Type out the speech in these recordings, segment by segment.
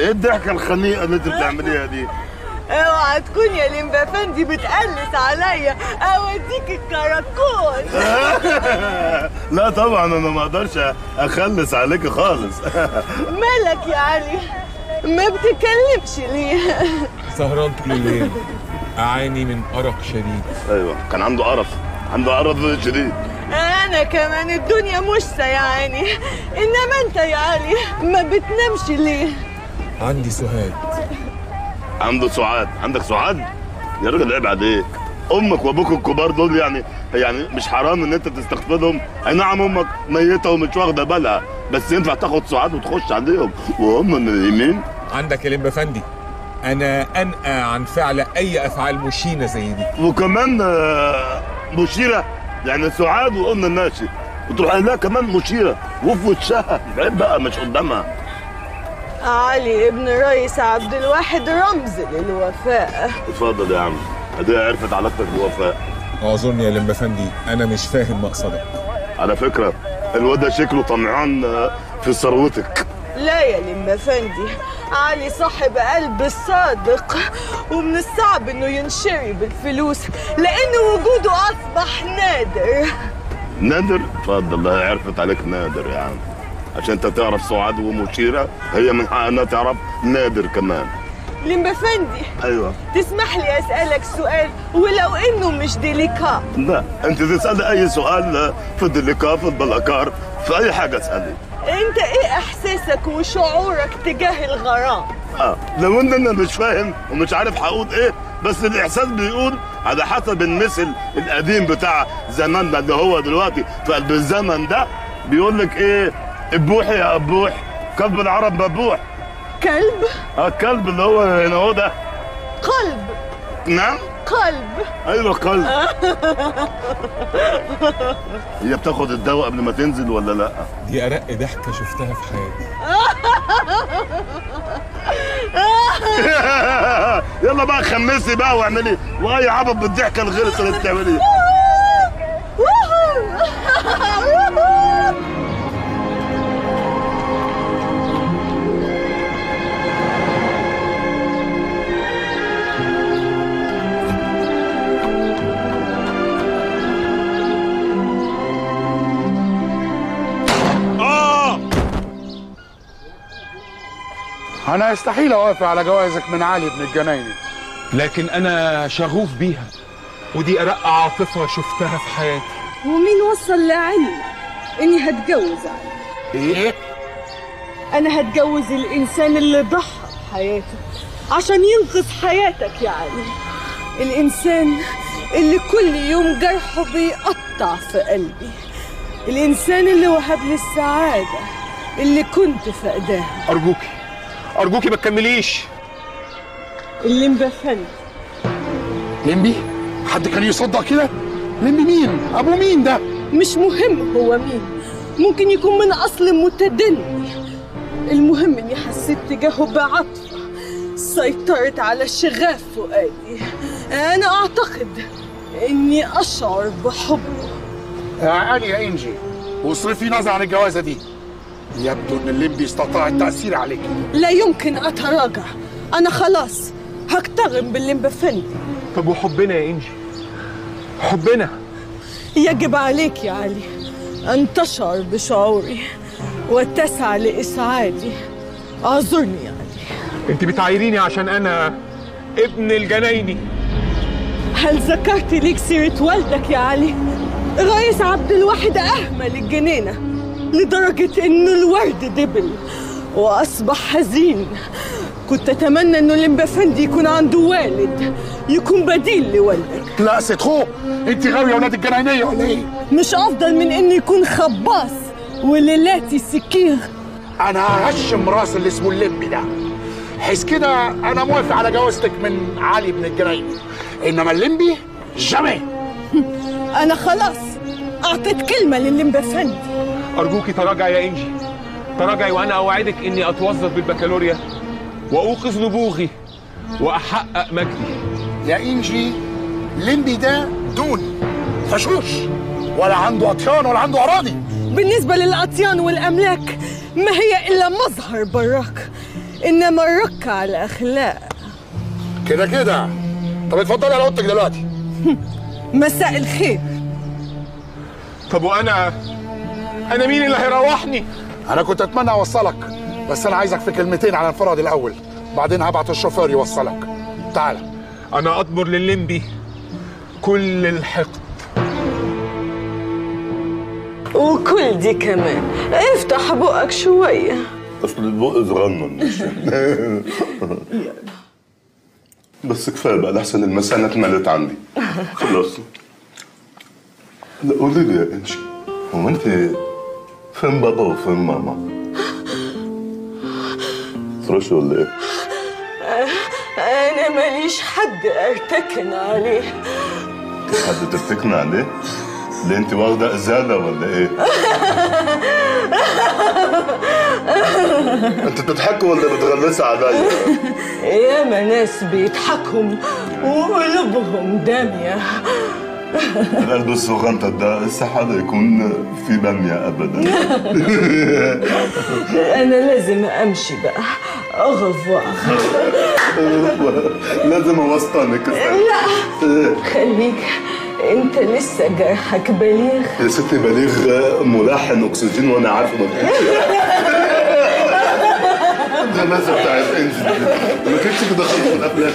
ايه الضحكه الخنيقه اللي انت بتعمليها دي اوعى تكون يا لمبا افندي بتقلس عليا اوديك الكراكون لا طبعا انا ما اقدرش اخلص عليك خالص مالك يا علي ما بتكلمش ليه سهران طول الليل اعاني من ارق شديد ايوه كان عنده قرف عنده قرف شديد انا كمان الدنيا مش سيعاني انما انت يا علي ما بتنامش ليه عندي سهاد عنده سعاد عندك سعاد يا راجل عيب عليك امك وابوك الكبار دول يعني يعني مش حرام ان انت تستقبلهم اي نعم امك ميته ومش واخده بالها بس ينفع تاخد سعاد وتخش عليهم وهم نايمين عندك يا لمبا فندي انا انأى عن فعل اي افعال مشينه زي دي وكمان آه، مشيره يعني سعاد وقلنا الناشي وتروح قايل لها كمان مشيره وفي وشها عيب بقى مش قدامها علي ابن رئيس عبد الواحد رمز للوفاء اتفضل يا عم ادي عرفت علاقتك بوفاء اعذرني يا لمبا فندي انا مش فاهم مقصدك على فكره الواد ده شكله طمعان آه، في ثروتك لا يا لمبا فندي علي صاحب قلب الصادق ومن الصعب انه ينشري بالفلوس لان وجوده اصبح نادر نادر اتفضل الله عرفت عليك نادر يا عم عشان انت تعرف سعاد ومشيره هي من حقها انها تعرف نادر كمان لمبا فندي ايوه تسمح لي اسالك سؤال ولو انه مش ديليكا لا انت تسالي اي سؤال في الدليكا في البلاكار في اي حاجه اسالي انت ايه احساسك وشعورك تجاه الغرام اه لو ان انا مش فاهم ومش عارف هقول ايه بس الاحساس بيقول على حسب المثل القديم بتاع زماننا اللي هو دلوقتي في قلب الزمن ده بيقول لك ايه ابوحي يا ابوح كلب العرب مبوح كلب اه الكلب اللي هو هنا هو ده قلب نعم قلب ايوه قلب هي بتاخد الدواء قبل ما تنزل ولا لا دي ارق ضحكه شفتها في حياتي يلا بقى خمسي بقى واعملي واي عبط بالضحكه الغلسه اللي بتعمليها انا يستحيل اوافق على جوازك من علي بن الجنايني لكن انا شغوف بيها ودي ارق عاطفه شفتها في حياتي ومين وصل لعلي اني هتجوز علي ايه انا هتجوز الانسان اللي ضحى بحياته عشان ينقذ حياتك يا علي الانسان اللي كل يوم جرحه بيقطع في قلبي الانسان اللي وهب لي السعاده اللي كنت فقداها ارجوكي ارجوكي ما تكمليش اللي مبفني لمبي حد كان يصدق كده لمبي مين ابو مين ده مش مهم هو مين ممكن يكون من اصل متدني المهم اني حسيت تجاهه بعطفه سيطرت على شغاف فؤادي انا اعتقد اني اشعر بحبه يا علي يا انجي واصرفي نظر عن الجوازه دي يبدو ان اللمبي استطاع التاثير عليك لا يمكن اتراجع انا خلاص هكتغم باللي مبفندي طب وحبنا يا انجي حبنا يجب عليك يا علي ان تشعر بشعوري وتسعى لاسعادي اعذرني يا علي انت بتعايريني عشان انا ابن الجنايني هل ذكرت ليك سيرة والدك يا علي؟ رئيس عبد الواحد أهمل الجنينة لدرجة إنه الورد دبل وأصبح حزين كنت أتمنى إنه الإمبافندي يكون عنده والد يكون بديل لوالدك لا ست خو انت غاويه ولاد الجناينيه ولا ايه مش أفضل من إنه يكون خباص وليلاتي سكير انا ههشم راس اللي اسمه اللمبي ده حيث كده انا موافق على جوازتك من علي بن الجنايني انما اللمبي جامي أنا خلاص أعطيت كلمة للإمبافندي ارجوكي تراجعي يا انجي تراجعي وانا اوعدك اني اتوظف بالبكالوريا واوقظ نبوغي واحقق مجدي يا انجي لمبي ده دون فشوش ولا عنده اطيان ولا عنده اراضي بالنسبة للأطيان والأملاك ما هي إلا مظهر براك إنما الرك على الأخلاق كده كده طب اتفضلي على اوضتك دلوقتي مساء الخير طب وانا انا مين اللي هيروحني انا كنت اتمنى اوصلك بس انا عايزك في كلمتين على انفراد الاول بعدين هبعت الشوفير يوصلك تعالى انا اطبر لللمبي كل الحقد وكل دي كمان افتح بقك شوية اصل البق صغنن مش بس كفايه بقى لحسن المسانة اتملت عندي خلاص لا قولي لي يا انشي هو انت فين بابا وفين ماما؟ فرش ولا ايه؟ أنا ماليش حد أرتكن عليه حد تفتكنا عليه؟ ليه انت واخده ازاله ولا ايه؟ انت بتضحكي ولا بتغلسي عليا؟ ياما ناس بيضحكهم وقلوبهم دامية القلب الصغنطة ده استحالة يكون في بامية ابدا أنا لازم أمشي بقى أغفى لازم اوسطنك لا خليك أنت لسه جرحك بليغ يا ستي بليغ ملحن اكسجين وانا عارفه ما ده الناس بتاعت انجل ما كنتش كده خالص في الافلام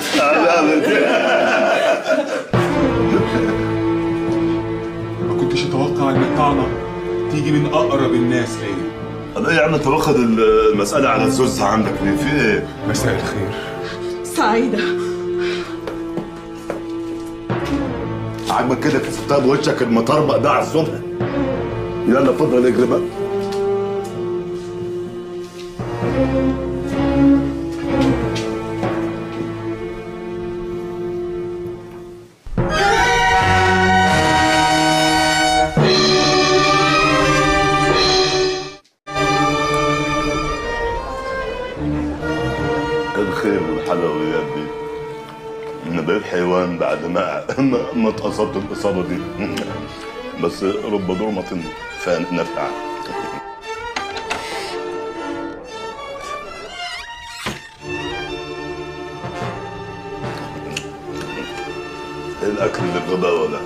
ما كنتش اتوقع ان الطعنه تيجي من اقرب الناس ليا انا يعني انت واخد المسألة على الزوز عندك ليه في ايه؟ مساء الخير سعيدة عاجبك كده كسبتها بوشك المطربق ده على الصبح يلا اتفضل اجري بقى الخير والحلويات دي انا بقيت حيوان بعد ما ما- ما اتأصبت الإصابة دي بس رب ضرمة فنفع ايه الأكل اللي بغباوة ده؟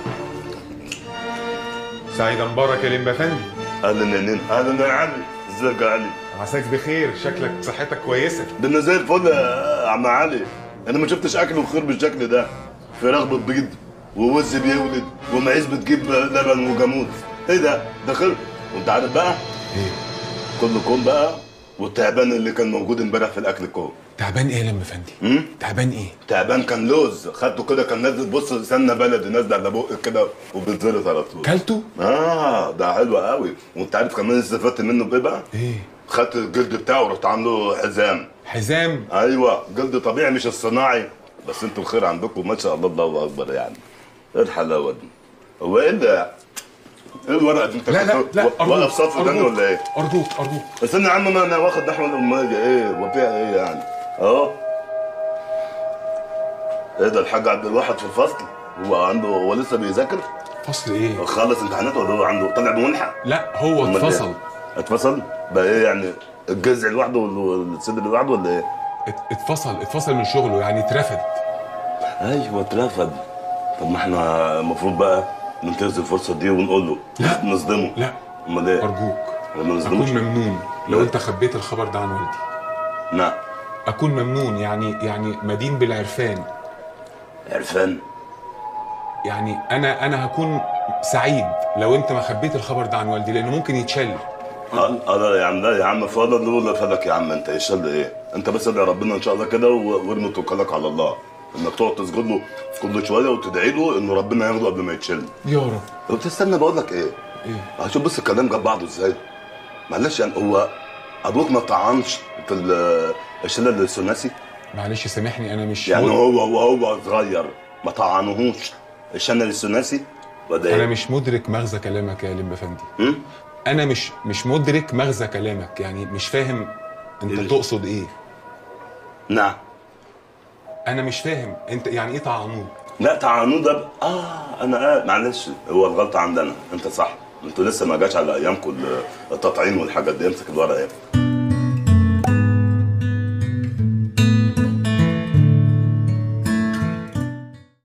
سعيد مبارك يا لمبا فندي أهلا يا نين أهلا يا علي ازيك يا علي؟ عساك بخير شكلك صحتك كويسه ده انا زي الفل يا عم علي انا ما شفتش اكل وخير بالشكل ده فراخ بتبيض ووز بيولد ومعيز بتجيب لبن وجاموس ايه ده ده خير وانت عارف بقى ايه كله كوم بقى والتعبان اللي كان موجود امبارح في الاكل كوم تعبان ايه يا لمبا فندي امم تعبان ايه تعبان كان لوز خدته كده كان نازل بص سمنه بلدي نازله على بقك كده وبتزلط على طول كلته اه ده حلو قوي وانت عارف كمان استفدت منه بايه بقى ايه خدت الجلد بتاعه ورحت عامله حزام حزام ايوه جلد طبيعي مش الصناعي بس انتوا الخير عندكم ما شاء الله الله اكبر يعني ايه الحلاوه دي هو ايه اللي ايه الورقه دي انت لا لا كنت لا واقف صف داني أرجوك ولا ايه؟ ارجوك ارجوك بس انا يا عم ما انا واخد نحو الاماجه ايه وفيها ايه يعني؟ اهو ايه ده الحاج عبد الواحد في الفصل هو عنده هو لسه بيذاكر فصل ايه خلص امتحانات ولا هو عنده طلع بمنحه؟ لا هو أمال إيه؟ اتفصل اتفصل؟ بقى ايه يعني الجذع لوحده والصدر لوحده ولا ايه؟ ات- اتفصل اتفصل من شغله يعني اترفد ايوه اترفض طب ما احنا المفروض بقى ننتهز الفرصه دي ونقول له لا. نصدمه لا امال ايه؟ ارجوك ما اكون نصدموش ممنون لو لا. انت خبيت الخبر ده عن والدي نعم اكون ممنون يعني يعني مدين بالعرفان عرفان يعني انا انا هكون سعيد لو انت ما خبيت الخبر ده عن والدي لانه ممكن يتشل اه آه، لا يا عم لا يا عم فضل ولا فلك يا عم انت ايش ايه انت بس ادعي ربنا ان شاء الله كده و- وارمي توكلك على الله انك تقعد تسجد له كل شويه وتدعي له انه ربنا ياخده قبل ما يتشل يا رب وبتستنى بقول لك ايه ايه هشوف بس الكلام جاب بعضه ازاي معلش يعني هو ابوك ما طعنش في ال- الشلل الثلاثي معلش سامحني انا مش يعني مد... هو وهو صغير ما طعنهوش الشنل الثلاثي ولا انا ايه؟ مش مدرك مغزى كلامك يا لمبا فندي هم؟ انا مش مش مدرك مغزى كلامك يعني مش فاهم انت إيه؟ تقصد ايه نعم انا مش فاهم انت يعني ايه طعنوك لا طعنوه ده ب- اه انا آه معلش هو الغلطه عندنا انت صح انتوا لسه ما جاش على ايامكم ال- التطعيم والحاجات دي امسك الورقه ايه